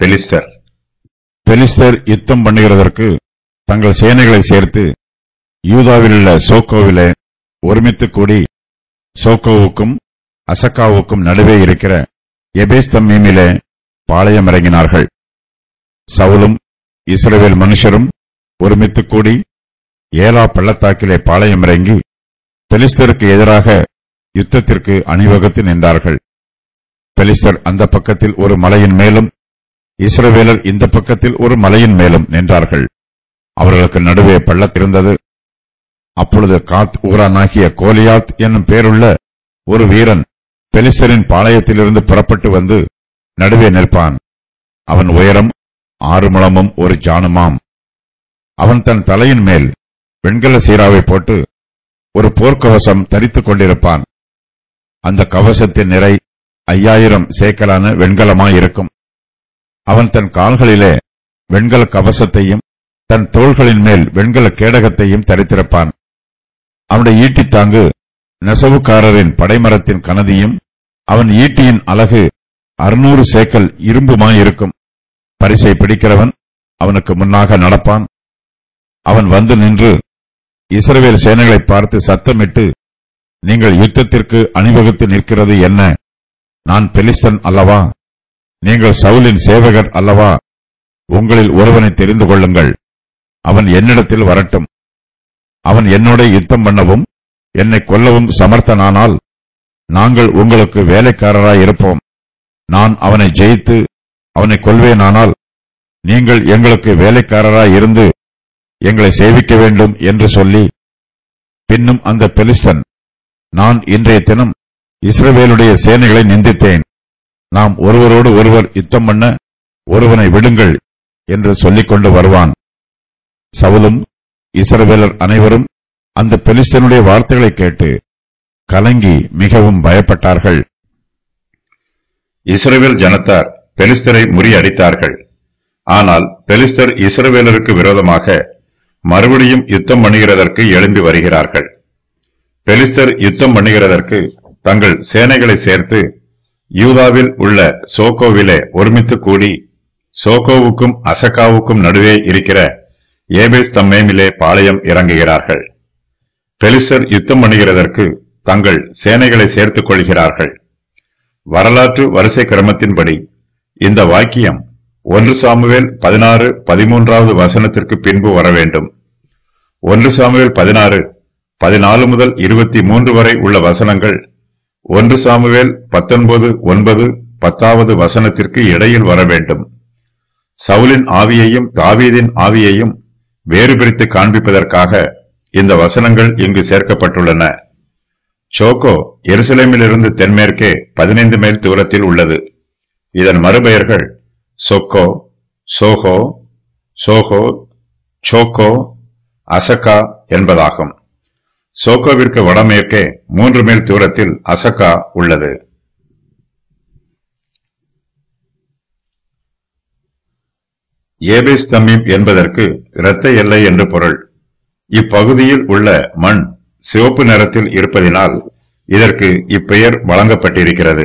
பெலிஸ்தர் பெலிஸ்தர் யுத்தம் பண்ணுகிறதற்கு தங்கள் சேனைகளை சேர்த்து யூதாவிலுள்ள சோக்கோவிலே ஒருமித்து கூடி சோக்கோவுக்கும் அசக்காவுக்கும் நடுவே இருக்கிற எபேஸ்தம்மீமிலே பாளையம் இறங்கினார்கள் சவுலும் இஸ்ரவேல் மனுஷரும் ஒருமித்து கூடி ஏலா பள்ளத்தாக்கிலே பாளையம் இறங்கி பெலிஸ்தருக்கு எதிராக யுத்தத்திற்கு அணிவகுத்து நின்றார்கள் பெலிஸ்தர் அந்த பக்கத்தில் ஒரு மலையின் மேலும் இஸ்ரவேலர் இந்த பக்கத்தில் ஒரு மலையின் மேலும் நின்றார்கள் அவர்களுக்கு நடுவே பள்ளத்திருந்தது அப்பொழுது காத் ஊரானாகிய கோலியாத் என்னும் பேருள்ள ஒரு வீரன் பெலிஸ்தரின் பாளையத்திலிருந்து புறப்பட்டு வந்து நடுவே நிற்பான் அவன் உயரம் ஆறு முழமும் ஒரு ஜானுமாம் அவன் தன் தலையின் மேல் வெண்கல சீராவை போட்டு ஒரு போர்க்கவசம் தரித்துக் கொண்டிருப்பான் அந்த கவசத்தின் நிறை ஐயாயிரம் சேக்கலான வெண்கலமாயிருக்கும் அவன் தன் கால்களிலே வெண்கல கவசத்தையும் தன் தோள்களின் மேல் வெண்கல கேடகத்தையும் தரித்திருப்பான் அவனுடைய ஈட்டித்தாங்கு நெசவுக்காரரின் படைமரத்தின் கனதியும் அவன் ஈட்டியின் அலகு அறுநூறு சேக்கல் இரும்புமாயிருக்கும் பரிசை பிடிக்கிறவன் அவனுக்கு முன்னாக நடப்பான் அவன் வந்து நின்று இஸ்ரவேல் சேனைகளை பார்த்து சத்தமிட்டு நீங்கள் யுத்தத்திற்கு அணிவகுத்து நிற்கிறது என்ன நான் பெலிஸ்தன் அல்லவா நீங்கள் சவுலின் சேவகர் அல்லவா உங்களில் ஒருவனை தெரிந்து கொள்ளுங்கள் அவன் என்னிடத்தில் வரட்டும் அவன் என்னோட யுத்தம் பண்ணவும் என்னை கொல்லவும் சமர்த்தனானால் நாங்கள் உங்களுக்கு வேலைக்காரராய் இருப்போம் நான் அவனை ஜெயித்து அவனை கொல்வேனானால் நீங்கள் எங்களுக்கு வேலைக்காரராய் இருந்து எங்களை சேவிக்க வேண்டும் என்று சொல்லி பின்னும் அந்த பெலிஸ்தன் நான் இன்றைய தினம் இஸ்ரவேலுடைய சேனைகளை நிந்தித்தேன் நாம் ஒருவரோடு ஒருவர் யுத்தம் பண்ண ஒருவனை விடுங்கள் என்று சொல்லிக் கொண்டு வருவான் சவுலும் இஸ்ரவேலர் அனைவரும் அந்த பெலிஸ்தனுடைய வார்த்தைகளை கேட்டு கலங்கி மிகவும் பயப்பட்டார்கள் இஸ்ரவேல் ஜனத்தார் பெலிஸ்தரை முறியடித்தார்கள் ஆனால் பெலிஸ்தர் இஸ்ரவேலருக்கு விரோதமாக மறுபடியும் யுத்தம் பண்ணுகிறதற்கு எழும்பி வருகிறார்கள் பெலிஸ்தர் யுத்தம் பண்ணுகிறதற்கு தங்கள் சேனைகளை சேர்த்து யூதாவில் உள்ள சோகோவிலே ஒருமித்து கூடி சோகோவுக்கும் அசக்காவுக்கும் நடுவே இருக்கிற ஏபேஸ் தம்மேமிலே பாளையம் இறங்குகிறார்கள் பெலிஸ்தர் யுத்தம் பண்ணுகிறதற்கு தங்கள் சேனைகளை சேர்த்துக் கொள்கிறார்கள் வரலாற்று வரிசை கிரமத்தின்படி இந்த வாக்கியம் ஒன்று சாமுவேல் பதினாறு பதிமூன்றாவது வசனத்திற்கு பின்பு வர வேண்டும் ஒன்று சாமுவேல் பதினாறு பதினாலு முதல் இருபத்தி மூன்று வரை உள்ள வசனங்கள் ஒன்று சாமுவேல் பத்தொன்பது ஒன்பது பத்தாவது வசனத்திற்கு இடையில் வர வேண்டும் சவுலின் ஆவியையும் தாவீதின் ஆவியையும் வேறு பிரித்து காண்பிப்பதற்காக இந்த வசனங்கள் இங்கு சேர்க்கப்பட்டுள்ளன சோகோ எருசலேமிலிருந்து தென்மேற்கே பதினைந்து மைல் தூரத்தில் உள்ளது இதன் மறுபெயர்கள் சொக்கோ சோஹோ சோஹோ சோக்கோ அசக்கா என்பதாகும் சோக்கோவிற்கு வடமேற்கே மூன்று மைல் தூரத்தில் அசக்கா உள்ளது ஏபேஸ் தம்மீம் என்பதற்கு இரத்த எல்லை என்று பொருள் இப்பகுதியில் உள்ள மண் சிவப்பு நிறத்தில் இருப்பதினால் இதற்கு இப்பெயர் வழங்கப்பட்டிருக்கிறது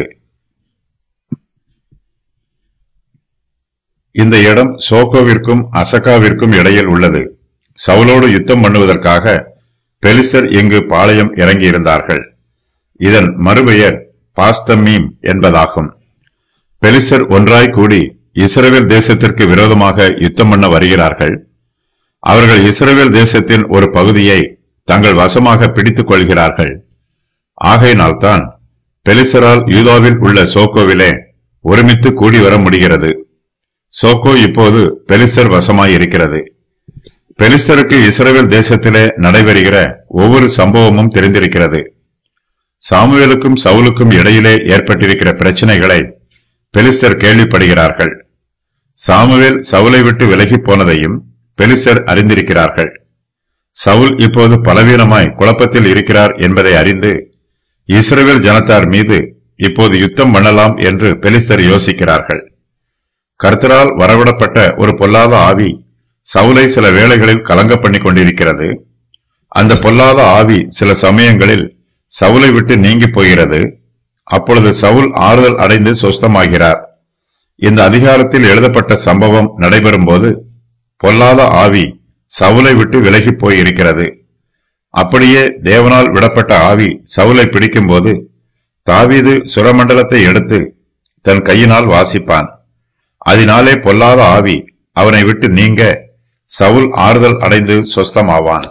இந்த இடம் சோகோவிற்கும் அசகாவிற்கும் இடையில் உள்ளது சவுலோடு யுத்தம் பண்ணுவதற்காக பெலிஸ்தர் இங்கு பாளையம் இறங்கியிருந்தார்கள் இதன் மறுபெயர் பாஸ்தமீம் என்பதாகும் பெலிஸ்தர் ஒன்றாய் கூடி இஸ்ரவேல் தேசத்திற்கு விரோதமாக யுத்தம் பண்ண வருகிறார்கள் அவர்கள் இஸ்ரவேல் தேசத்தின் ஒரு பகுதியை தங்கள் வசமாக பிடித்துக் கொள்கிறார்கள் ஆகையினால்தான் பெலிசரால் யூதாவில் உள்ள சோக்கோவிலே ஒருமித்து கூடி வர முடிகிறது சோக்கோ இப்போது பெலிஸ்தர் வசமாய் இருக்கிறது பெலிஸ்தருக்கு இஸ்ரவேல் தேசத்திலே நடைபெறுகிற ஒவ்வொரு சம்பவமும் தெரிந்திருக்கிறது சாமுவேலுக்கும் சவுலுக்கும் இடையிலே ஏற்பட்டிருக்கிற பிரச்சனைகளை பெலிஸ்தர் கேள்விப்படுகிறார்கள் சாமுவேல் சவுலை விட்டு விலகி போனதையும் பெலிஸ்தர் அறிந்திருக்கிறார்கள் சவுல் இப்போது பலவீனமாய் குழப்பத்தில் இருக்கிறார் என்பதை அறிந்து இஸ்ரவேல் ஜனத்தார் மீது இப்போது யுத்தம் பண்ணலாம் என்று பெலிஸ்தர் யோசிக்கிறார்கள் கர்த்தரால் வரவிடப்பட்ட ஒரு பொல்லாத ஆவி சவுலை சில வேளைகளில் கலங்க பண்ணி கொண்டிருக்கிறது அந்த பொல்லாத ஆவி சில சமயங்களில் சவுலை விட்டு நீங்கி போகிறது அப்பொழுது சவுல் ஆறுதல் அடைந்து சொஸ்தமாகிறார் இந்த அதிகாரத்தில் எழுதப்பட்ட சம்பவம் நடைபெறும்போது பொல்லாத ஆவி சவுலை விட்டு விலகிப் போயிருக்கிறது அப்படியே தேவனால் விடப்பட்ட ஆவி சவுலை பிடிக்கும்போது தாவீது சுரமண்டலத்தை எடுத்து தன் கையினால் வாசிப்பான் அதனாலே பொல்லாத ஆவி அவனை விட்டு நீங்க சவுல் ஆறுதல் அடைந்து சொஸ்தமாவான்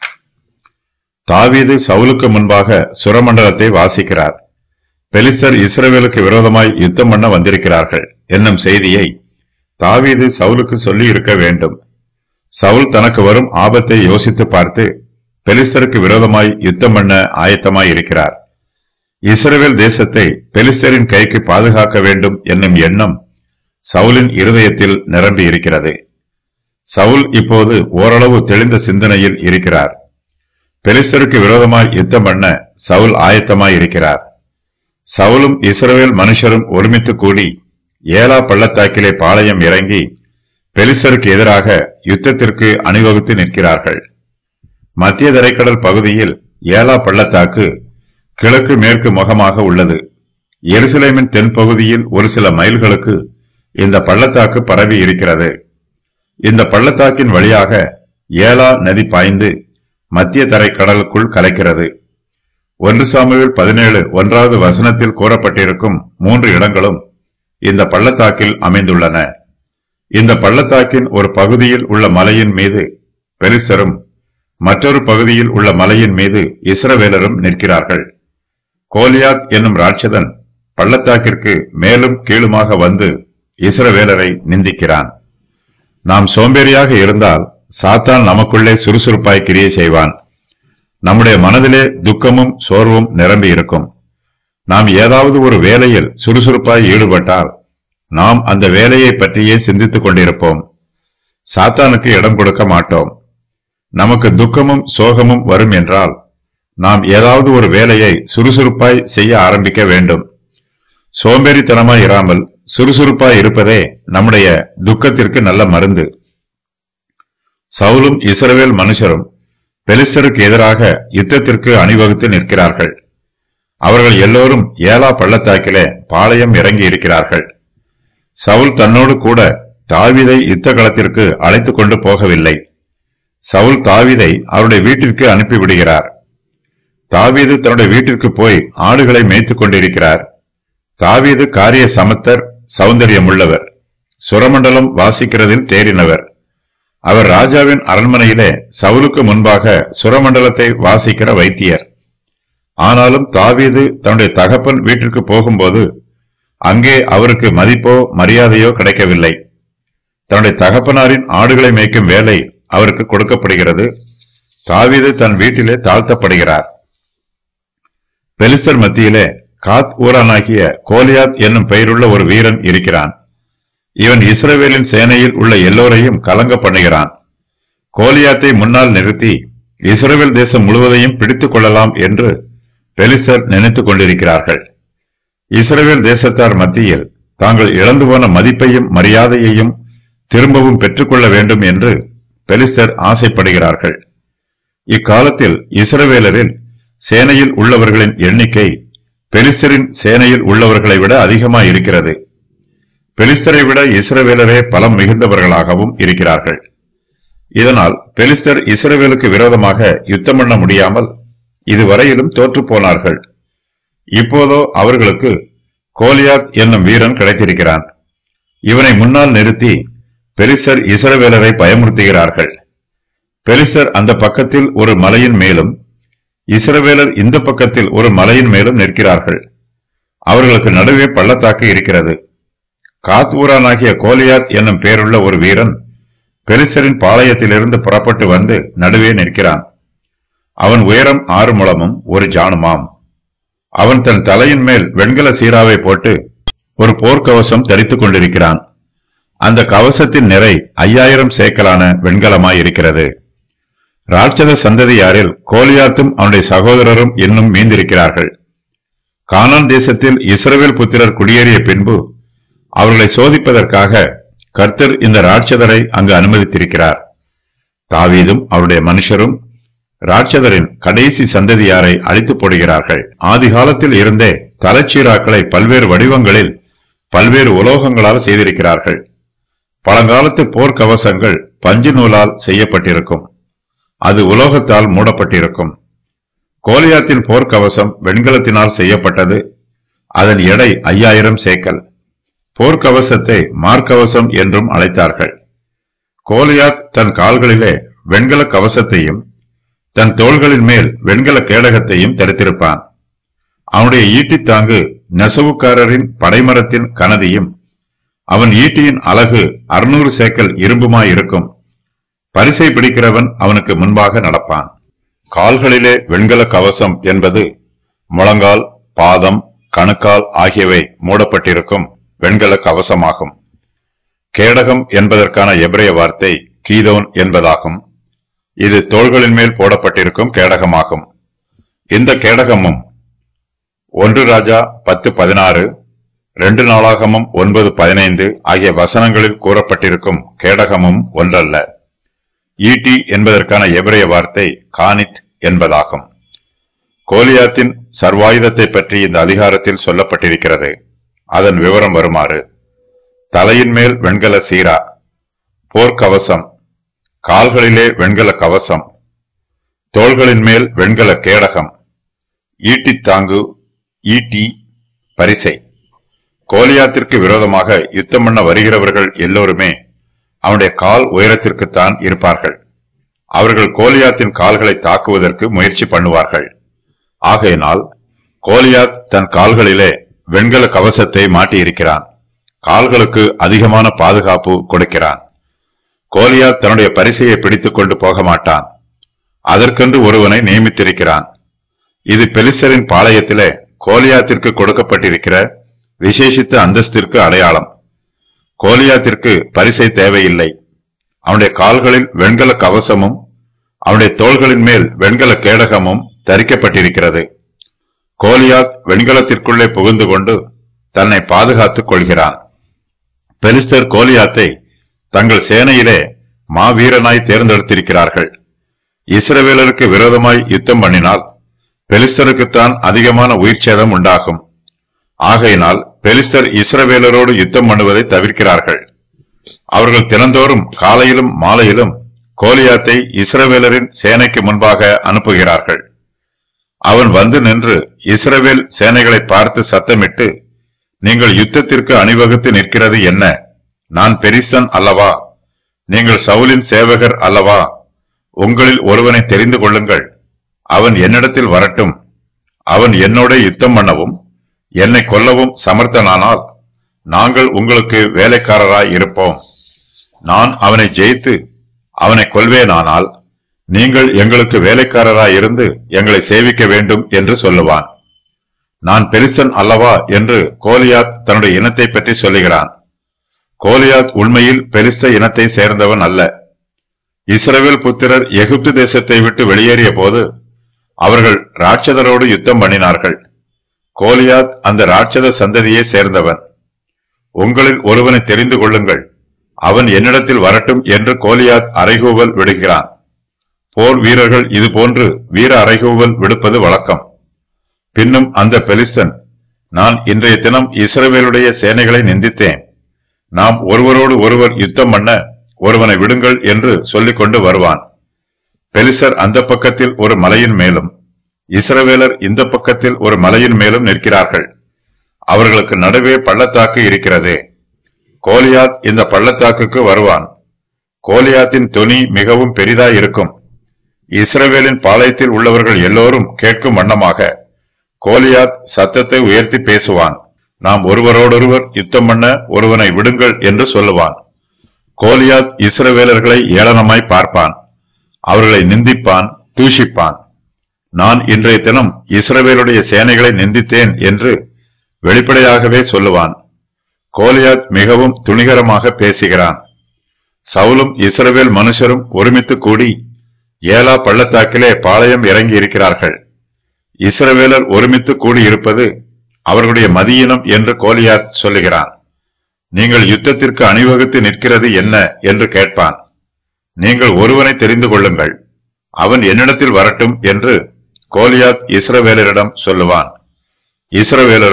தாவீது சவுலுக்கு முன்பாக சுரமண்டலத்தை வாசிக்கிறார் பெலிஸ்தர் இஸ்ரவேலுக்கு விரோதமாய் யுத்தம் பண்ண வந்திருக்கிறார்கள் என்னும் செய்தியை தாவீது சவுலுக்கு சொல்லி இருக்க வேண்டும் சவுல் தனக்கு வரும் ஆபத்தை யோசித்து பார்த்து பெலிஸ்தருக்கு விரோதமாய் யுத்தம் பண்ண ஆயத்தமாய் இருக்கிறார் இஸ்ரவேல் தேசத்தை பெலிஸ்தரின் கைக்கு பாதுகாக்க வேண்டும் என்னும் எண்ணம் சவுலின் இருதயத்தில் நிரம்பி இருக்கிறது சவுல் இப்போது ஓரளவு தெளிந்த சிந்தனையில் இருக்கிறார் பெலிஸ்தருக்கு விரோதமாய் யுத்தம் பண்ண சவுல் ஆயத்தமாய் இருக்கிறார் சவுலும் இஸ்ரவேல் மனுஷரும் ஒருமித்து கூடி ஏலா பள்ளத்தாக்கிலே பாளையம் இறங்கி பெலிஸ்தருக்கு எதிராக யுத்தத்திற்கு அணிவகுத்து நிற்கிறார்கள் மத்திய தரைக்கடல் பகுதியில் ஏலா பள்ளத்தாக்கு கிழக்கு மேற்கு முகமாக உள்ளது எருசலேமின் தென்பகுதியில் ஒரு சில மைல்களுக்கு இந்த பள்ளத்தாக்கு பரவி இருக்கிறது இந்த பள்ளத்தாக்கின் வழியாக ஏலா நதி பாய்ந்து மத்திய தரைக்கடலுக்குள் கலைக்கிறது ஒன்று சாமுவேல் பதினேழு ஒன்றாவது வசனத்தில் கூறப்பட்டிருக்கும் மூன்று இடங்களும் இந்த பள்ளத்தாக்கில் அமைந்துள்ளன இந்த பள்ளத்தாக்கின் ஒரு பகுதியில் உள்ள மலையின் மீது பெலிஸ்தரும் மற்றொரு பகுதியில் உள்ள மலையின் மீது இஸ்ரவேலரும் நிற்கிறார்கள் கோலியாத் என்னும் ராட்சதன் பள்ளத்தாக்கிற்கு மேலும் கீழுமாக வந்து இஸ்ரவேலரை நிந்திக்கிறான் நாம் சோம்பேறியாக இருந்தால் சாத்தான் நமக்குள்ளே சுறுசுறுப்பாய் கிரியை செய்வான் நம்முடைய மனதிலே துக்கமும் சோர்வும் நிரம்பி இருக்கும் நாம் ஏதாவது ஒரு வேலையில் சுறுசுறுப்பாய் ஈடுபட்டால் நாம் அந்த வேலையை பற்றியே சிந்தித்துக் கொண்டிருப்போம் சாத்தானுக்கு இடம் கொடுக்க மாட்டோம் நமக்கு துக்கமும் சோகமும் வரும் என்றால் நாம் ஏதாவது ஒரு வேலையை சுறுசுறுப்பாய் செய்ய ஆரம்பிக்க வேண்டும் சோம்பேறித்தனமாய் இராமல் சுறுசுறுப்பாய் இருப்பதே நம்முடைய துக்கத்திற்கு நல்ல மருந்து சவுலும் இஸ்ரவேல் மனுஷரும் பெலிஸ்தருக்கு எதிராக யுத்தத்திற்கு அணிவகுத்து நிற்கிறார்கள் அவர்கள் எல்லோரும் ஏலா பள்ளத்தாக்கிலே பாளையம் இறங்கி இருக்கிறார்கள் சவுல் தன்னோடு கூட தாவீதை யுத்த களத்திற்கு அழைத்துக் கொண்டு போகவில்லை சவுல் தாவீதை அவருடைய வீட்டிற்கு அனுப்பிவிடுகிறார் தாவீது தன்னுடைய வீட்டிற்கு போய் ஆடுகளை மேய்த்துக் கொண்டிருக்கிறார் தாவீது காரிய சமத்தர் சௌந்தரியமுள்ளவர் சுரமண்டலம் வாசிக்கிறதில் தேறினவர் அவர் ராஜாவின் அரண்மனையிலே சவுலுக்கு முன்பாக சுரமண்டலத்தை வாசிக்கிற வைத்தியர் ஆனாலும் தாவீது தன்னுடைய தகப்பன் வீட்டிற்கு போகும்போது அங்கே அவருக்கு மதிப்போ மரியாதையோ கிடைக்கவில்லை தன்னுடைய தகப்பனாரின் ஆடுகளை மேய்க்கும் வேலை அவருக்கு கொடுக்கப்படுகிறது தாவீது தன் வீட்டிலே தாழ்த்தப்படுகிறார் பெலிஸ்தர் மத்தியிலே காத் ஊரானாகிய கோலியாத் என்னும் பெயருள்ள ஒரு வீரன் இருக்கிறான் இவன் இஸ்ரவேலின் சேனையில் உள்ள எல்லோரையும் கலங்க பண்ணுகிறான் கோலியாத்தை முன்னால் நிறுத்தி இஸ்ரவேல் தேசம் முழுவதையும் பிடித்துக் கொள்ளலாம் என்று பெலிஸ்தர் நினைத்துக் கொண்டிருக்கிறார்கள் இஸ்ரவேல் தேசத்தார் மத்தியில் தாங்கள் இழந்து போன மதிப்பையும் மரியாதையையும் திரும்பவும் பெற்றுக்கொள்ள வேண்டும் என்று பெலிஸ்தர் ஆசைப்படுகிறார்கள் இக்காலத்தில் இஸ்ரவேலரில் சேனையில் உள்ளவர்களின் எண்ணிக்கை பெலிஸ்தரின் சேனையில் உள்ளவர்களை விட அதிகமாய் இருக்கிறது பெலிஸ்தரை விட இஸ்ரவேலரே பலம் மிகுந்தவர்களாகவும் இருக்கிறார்கள் இதனால் பெலிஸ்தர் இஸ்ரவேலுக்கு விரோதமாக யுத்தம் பண்ண முடியாமல் இதுவரையிலும் தோற்றுப் போனார்கள் இப்போதோ அவர்களுக்கு கோலியாத் என்னும் வீரன் கிடைத்திருக்கிறான் இவனை முன்னால் நிறுத்தி பெலிஸ்தர் இஸ்ரவேலரை பயமுறுத்துகிறார்கள் பெலிஸ்தர் அந்த பக்கத்தில் ஒரு மலையின் மேலும் இஸ்ரவேலர் இந்த பக்கத்தில் ஒரு மலையின் மேலும் நிற்கிறார்கள் அவர்களுக்கு நடுவே பள்ளத்தாக்கு இருக்கிறது காத்வூரானாகிய கோலியாத் என்னும் பேருள்ள ஒரு வீரன் பெலிஸ்தரின் பாளையத்திலிருந்து புறப்பட்டு வந்து நடுவே நிற்கிறான் அவன் உயரம் ஆறு முழமும் ஒரு ஜானுமாம் அவன் தன் தலையின் மேல் வெண்கல சீராவை போட்டு ஒரு போர்க்கவசம் தரித்துக் கொண்டிருக்கிறான் அந்த கவசத்தின் நிறை ஐயாயிரம் சேக்கலான வெண்கலமாய் இருக்கிறது ராட்சத சந்ததியாரில் கோலியாத்தும் அவனுடைய சகோதரரும் இன்னும் மீந்திருக்கிறார்கள் கானான் தேசத்தில் இஸ்ரவேல் புத்திரர் குடியேறிய பின்பு அவர்களை சோதிப்பதற்காக கர்த்தர் இந்த ராட்சதரை அங்கு அனுமதித்திருக்கிறார் தாவீதும் அவருடைய மனுஷரும் ராட்சதரின் கடைசி சந்ததியாரை அழித்து போடுகிறார்கள் ஆதி காலத்தில் இருந்தே தலைச்சீராக்களை பல்வேறு வடிவங்களில் பல்வேறு உலோகங்களால் செய்திருக்கிறார்கள் பழங்காலத்து போர்க்கவசங்கள் பஞ்சு நூலால் செய்யப்பட்டிருக்கும் அது உலோகத்தால் மூடப்பட்டிருக்கும் கோலியாத்தின் போர்க்கவசம் வெண்கலத்தினால் செய்யப்பட்டது அதன் எடை ஐயாயிரம் சேக்கல் போர்க்கவசத்தை மார்க்கவசம் என்றும் அழைத்தார்கள் கோலியாத் தன் கால்களிலே வெண்கல கவசத்தையும் தன் தோள்களின் மேல் வெண்கல கேடகத்தையும் தரித்திருப்பான் அவனுடைய ஈட்டித்தாங்கு நெசவுக்காரரின் படைமரத்தின் கனதியும் அவன் ஈட்டியின் அலகு அறுநூறு சேக்கல் இரும்புமாயிருக்கும் பரிசை பிடிக்கிறவன் அவனுக்கு முன்பாக நடப்பான் கால்களிலே வெண்கல கவசம் என்பது முழங்கால் பாதம் கணுக்கால் ஆகியவை மூடப்பட்டிருக்கும் வெண்கல கவசமாகும் கேடகம் என்பதற்கான எபிரேய வார்த்தை கீதோன் என்பதாகும் இது தோள்களின் மேல் போடப்பட்டிருக்கும் கேடகமாகும் இந்த கேடகமும் ஒன்று ராஜா பத்து பதினாறு ரெண்டு நாளாகமும் ஒன்பது பதினைந்து ஆகிய வசனங்களில் கூறப்பட்டிருக்கும் கேடகமும் ஒன்றல்ல ஈட்டி என்பதற்கான எபிரேய வார்த்தை கானித் என்பதாகும் கோலியாத்தின் சர்வாயுதத்தை பற்றி இந்த அதிகாரத்தில் சொல்லப்பட்டிருக்கிறது அதன் விவரம் வருமாறு தலையின் மேல் வெண்கல சீரா போர்க்கவசம் கால்களிலே வெண்கல கவசம் தோள்களின் மேல் வெண்கல கேடகம் ஈட்டித்தாங்கு ஈட்டி பரிசை கோலியாத்திற்கு விரோதமாக யுத்தம் பண்ண வருகிறவர்கள் எல்லோருமே அவனுடைய கால் உயரத்திற்குத்தான் இருப்பார்கள் அவர்கள் கோலியாத்தின் கால்களை தாக்குவதற்கு முயற்சி பண்ணுவார்கள் ஆகையினால் கோலியாத் தன் கால்களிலே வெண்கல கவசத்தை மாட்டியிருக்கிறான் கால்களுக்கு அதிகமான பாதுகாப்பு கொடுக்கிறான் கோலியாத் தன்னுடைய பரிசையை பிடித்துக் கொண்டு போக மாட்டான் அதற்கென்று ஒருவனை நியமித்திருக்கிறான் இது பெலிசரின் பாளையத்திலே கோலியாத்திற்கு கொடுக்கப்பட்டிருக்கிற விசேஷித்த அந்தஸ்திற்கு அடையாளம் கோலியாத்திற்கு பரிசை தேவையில்லை அவனுடைய கால்களில் வெண்கல கவசமும் அவனுடைய தோள்களின் மேல் வெண்கல கேடகமும் தரிக்கப்பட்டிருக்கிறது கோலியாத் வெண்கலத்திற்குள்ளே புகுந்து கொண்டு தன்னை பாதுகாத்துக் கொள்கிறான் பெலிஸ்தர் கோலியாத்தை தங்கள் சேனையிலே மாவீரனாய் தேர்ந்தெடுத்திருக்கிறார்கள் இஸ்ரவேலருக்கு விரோதமாய் யுத்தம் பண்ணினால் பெலிஸ்தருக்குத்தான் அதிகமான உயிர் சேதம் உண்டாகும் ஆகையினால் பெலிஸ்தர் இஸ்ரவேலரோடு யுத்தம் பண்ணுவதை தவிர்க்கிறார்கள் அவர்கள் தினந்தோறும் காலையிலும் மாலையிலும் கோலியாத்தை இஸ்ரவேலரின் சேனைக்கு முன்பாக அனுப்புகிறார்கள் அவன் வந்து நின்று இஸ்ரவேல் சேனைகளை பார்த்து சத்தமிட்டு நீங்கள் யுத்தத்திற்கு அணிவகுத்து நிற்கிறது என்ன நான் பெரிசன் அல்லவா நீங்கள் சவுலின் சேவகர் அல்லவா உங்களில் ஒருவனை தெரிந்து கொள்ளுங்கள் அவன் என்னிடத்தில் வரட்டும் அவன் என்னோட யுத்தம் பண்ணவும் என்னை கொல்லவும் சமர்த்தனானால் நாங்கள் உங்களுக்கு வேலைக்காரராய் இருப்போம் நான் அவனை ஜெயித்து அவனை கொல்வேனானால் நீங்கள் எங்களுக்கு வேலைக்காரராய் இருந்து எங்களை சேவிக்க வேண்டும் என்று சொல்லுவான் நான் பெரிசன் அல்லவா என்று கோலியாத் தன்னுடைய இனத்தை பற்றி சொல்லுகிறான் கோலியாத் உண்மையில் பெரிஸ்த இனத்தை சேர்ந்தவன் அல்ல இஸ்ரவேல் புத்திரர் எகிப்து தேசத்தை விட்டு வெளியேறிய போது அவர்கள் ராட்சதரோடு யுத்தம் பண்ணினார்கள் கோலியாத் அந்த ராட்சத சந்ததியை சேர்ந்தவன் உங்களில் ஒருவனை தெரிந்து கொள்ளுங்கள் அவன் என்னிடத்தில் வரட்டும் என்று கோலியாத் அறைகூவல் விடுகிறான் போர் வீரர்கள் இது போன்று வீர அறைகூவல் விடுப்பது வழக்கம் பின்னும் அந்த பெலிஸ்தன் நான் இன்றைய தினம் இஸ்ரவேலுடைய சேனைகளை நிந்தித்தேன் நாம் ஒருவரோடு ஒருவர் யுத்தம் பண்ண ஒருவனை விடுங்கள் என்று சொல்லிக் கொண்டு வருவான் பெலிசர் அந்த பக்கத்தில் ஒரு மலையின் மேலும் இஸ்ரவேலர் இந்த பக்கத்தில் ஒரு மலையின் மேலும் நிற்கிறார்கள் அவர்களுக்கு நடுவே பள்ளத்தாக்கு இருக்கிறது கோலியாத் இந்த பள்ளத்தாக்குக்கு வருவான் கோலியாத்தின் தொனி மிகவும் பெரிதாய் இருக்கும் இஸ்ரவேலின் பாளையத்தில் உள்ளவர்கள் எல்லோரும் கேட்கும் வண்ணமாக கோலியாத் சத்தத்தை உயர்த்தி பேசுவான் நாம் ஒருவரோடொருவர் யுத்தம் பண்ண ஒருவனை விடுங்கள் என்று சொல்லுவான் கோலியாத் இஸ்ரவேலர்களை ஏளனமாய் பார்ப்பான் அவர்களை நிந்திப்பான் தூஷிப்பான் நான் இன்றைய தினம் இஸ்ரவேலுடைய சேனைகளை நிந்தித்தேன் என்று வெளிப்படையாகவே சொல்லுவான் கோலியாத் மிகவும் துணிகரமாக பேசுகிறான் சவுலும் இஸ்ரவேல் மனுஷரும் ஒருமித்து கூடி ஏலா பள்ளத்தாக்கிலே பாளையம் இறங்கி இருக்கிறார்கள் இஸ்ரவேலர் ஒருமித்து கூடியிருப்பது அவர்களுடைய மதியினம் என்று கோலியாத் சொல்லுகிறான் நீங்கள் யுத்தத்திற்கு அணிவகுத்து நிற்கிறது என்ன என்று கேட்பான் நீங்கள் ஒருவனை தெரிந்து கொள்ளுங்கள் அவன் என்னிடத்தில் வரட்டும் என்று கோலியாத் இஸ்ரவேலரிடம் சொல்லுவான் இஸ்ரவேலரும்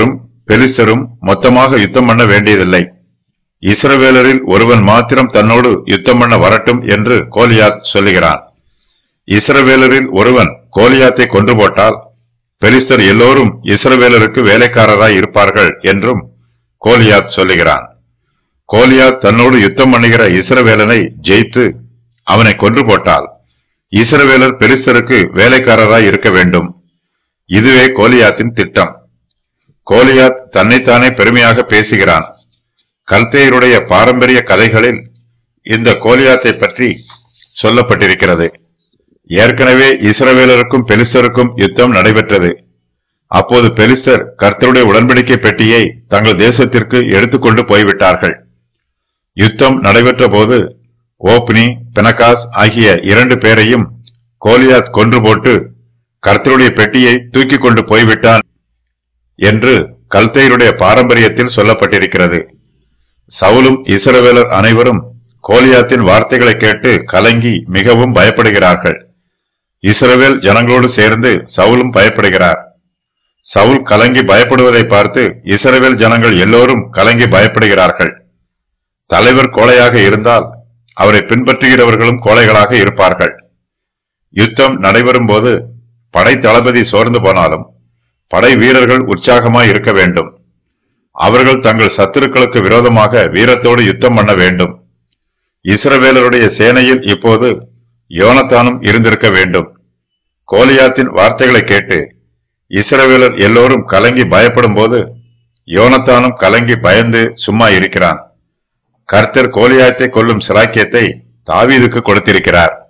பெலிஸ்தரும் மொத்தமாக யுத்தம் பண்ண வேண்டியதில்லை இஸ்ரவேலரில் ஒருவன் மாத்திரம் தன்னோடு யுத்தம் பண்ண வரட்டும் என்று கோலியாத் சொல்லுகிறான் இஸ்ரவேலரில் ஒருவன் கோலியாத்தை கொன்று போட்டால் பெலிஸ்தர் எல்லோரும் இஸ்ரவேலருக்கு வேலைக்காரராய் இருப்பார்கள் என்றும் கோலியாத் சொல்லுகிறான் கோலியாத் தன்னோடு யுத்தம் பண்ணுகிற இஸ்ரவேலனை ஜெயித்து அவனை கொன்று போட்டால் இஸ்ரவேலர் பெலிஸ்தருக்கு வேலைக்காரராய் இருக்க வேண்டும் இதுவே கோலியாத்தின் திட்டம் கோலியாத் தன்னைத்தானே பெருமையாக பேசுகிறான் கல்தேயருடைய பாரம்பரிய கதைகளில் இந்த கோலியாத்தை பற்றி சொல்லப்பட்டிருக்கிறது ஏற்கனவே இஸ்ரவேலருக்கும் பெலிஸ்தருக்கும் யுத்தம் நடைபெற்றது அப்போது பெலிஸ்தர் கர்த்தருடைய உடன்படிக்கை பெட்டியை தங்கள் தேசத்திற்கு எடுத்துக்கொண்டு போய்விட்டார்கள் யுத்தம் நடைபெற்ற போது ஓப்னி பெனகாஸ் ஆகிய இரண்டு பேரையும் கோலியாத் கொன்று போட்டு கர்த்தருடைய பெட்டியை தூக்கி கொண்டு போய்விட்டான் என்று கல்தையருடைய பாரம்பரியத்தில் சொல்லப்பட்டிருக்கிறது சவுலும் இஸ்ரவேலர் அனைவரும் கோலியாத்தின் வார்த்தைகளை கேட்டு கலங்கி மிகவும் பயப்படுகிறார்கள் இஸ்ரவேல் ஜனங்களோடு சேர்ந்து சவுலும் பயப்படுகிறார் சவுல் கலங்கி பயப்படுவதை பார்த்து இஸ்ரவேல் ஜனங்கள் எல்லோரும் கலங்கி பயப்படுகிறார்கள் தலைவர் கோழையாக இருந்தால் அவரை பின்பற்றுகிறவர்களும் கோழைகளாக இருப்பார்கள் யுத்தம் நடைபெறும் போது படை தளபதி சோர்ந்து போனாலும் படை வீரர்கள் உற்சாகமாய் இருக்க வேண்டும் அவர்கள் தங்கள் சத்துருக்களுக்கு விரோதமாக வீரத்தோடு யுத்தம் பண்ண வேண்டும் இஸ்ரவேலருடைய சேனையில் இப்போது யோனத்தானும் இருந்திருக்க வேண்டும் கோலியாத்தின் வார்த்தைகளை கேட்டு இஸ்ரவேலர் எல்லோரும் கலங்கி பயப்படும் போது யோனத்தானும் கலங்கி பயந்து சும்மா இருக்கிறான் கர்த்தர் கோலியாத்தை கொல்லும் சிலாக்கியத்தை தாவீதுக்கு கொடுத்திருக்கிறார்